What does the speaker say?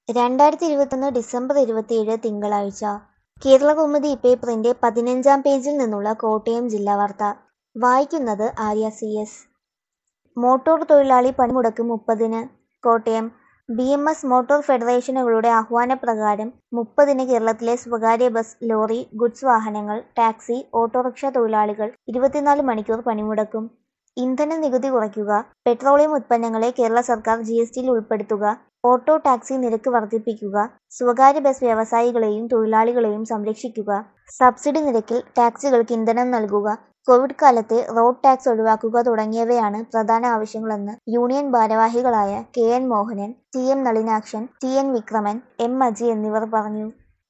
രണ്ടായിരത്തി ഇരുപത്തൊന്ന് ഡിസംബർ ഇരുപത്തിയേഴ് തിങ്കളാഴ്ച കേരളകൗമുദി പേപ്പറിന്റെ പതിനഞ്ചാം പേജിൽ നിന്നുള്ള കോട്ടയം ജില്ലാ വാർത്ത വായിക്കുന്നത് ആര്യ സി എസ് മോട്ടോർ തൊഴിലാളി പണിമുടക്ക് മുപ്പതിന് Kottayam B M S motor ഫെഡറേഷനുകളുടെ ആഹ്വാനപ്രകാരം മുപ്പതിന് കേരളത്തിലെ സ്വകാര്യ ബസ് ലോറി ഗുഡ്സ് വാഹനങ്ങൾ ടാക്സി ഓട്ടോറിക്ഷ തൊഴിലാളികൾ ഇരുപത്തിനാല് മണിക്കൂർ പണിമുടക്കും ഇന്ധന നികുതി കുറയ്ക്കുക പെട്രോളിയം ഉൽപ്പന്നങ്ങളെ കേരള സർക്കാർ ജി എസ് ടിയിൽ ഉൾപ്പെടുത്തുക ഓട്ടോ ടാക്സി നിരക്ക് വർദ്ധിപ്പിക്കുക സ്വകാര്യ ബസ് വ്യവസായികളെയും തൊഴിലാളികളെയും സംരക്ഷിക്കുക സബ്സിഡി നിരക്കിൽ ടാക്സികൾക്ക് ഇന്ധനം നൽകുക കോവിഡ് കാലത്തെ റോഡ് ടാക്സ് ഒഴിവാക്കുക തുടങ്ങിയവയാണ് പ്രധാന ആവശ്യങ്ങളെന്ന് യൂണിയൻ ഭാരവാഹികളായ K N Mohanan T M Nalinakshan T N Vikraman M Aji എന്നിവർ പറഞ്ഞു